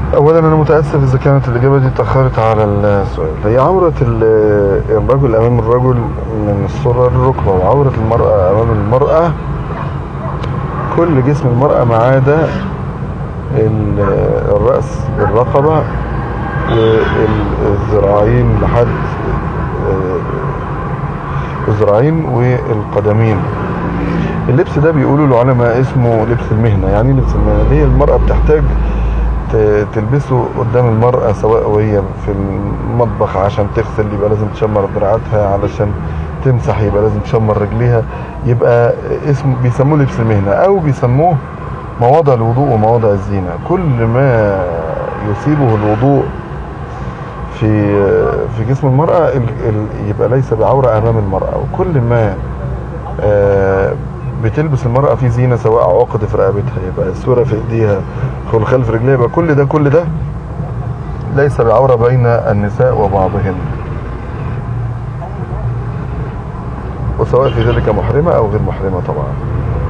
اولا انا متاسف اذا كانت الاجابه دي اتاخرت على السؤال هي عوره ال- الرجل امام الرجل من السره للركبه وعوره المراه امام المراه كل جسم المراه ما عدا ال- الراس الرقبه والذراعين لحد آه، الذراعين والقدمين اللبس ده بيقولوا العلماء اسمه لبس المهنة يعني إيه لبس المهنة هي المرأة بتحتاج ت- تلبسه قدام المرأة سواء وهي في المطبخ عشان تغسل يبقى لازم تشمر دراعاتها علشان تمسح يبقى لازم تشمر رجليها يبقى اسم بيسموه لبس المهنة أو بيسموه مواضع الوضوء ومواضع الزينة كل ما يصيبه الوضوء في في جسم المرأة ال- ال- يبقى ليس بعورة أمام المرأة وكل ما آه، بتلبس المرأة في زينة سواء عقد في رقبتها يبقى اسورة في ايديها خلخال في رجليها يبقى كل ده كل ده ليس بعورة بين النساء وبعضهن وسواء في ذلك محرمة أو غير محرمة طبعا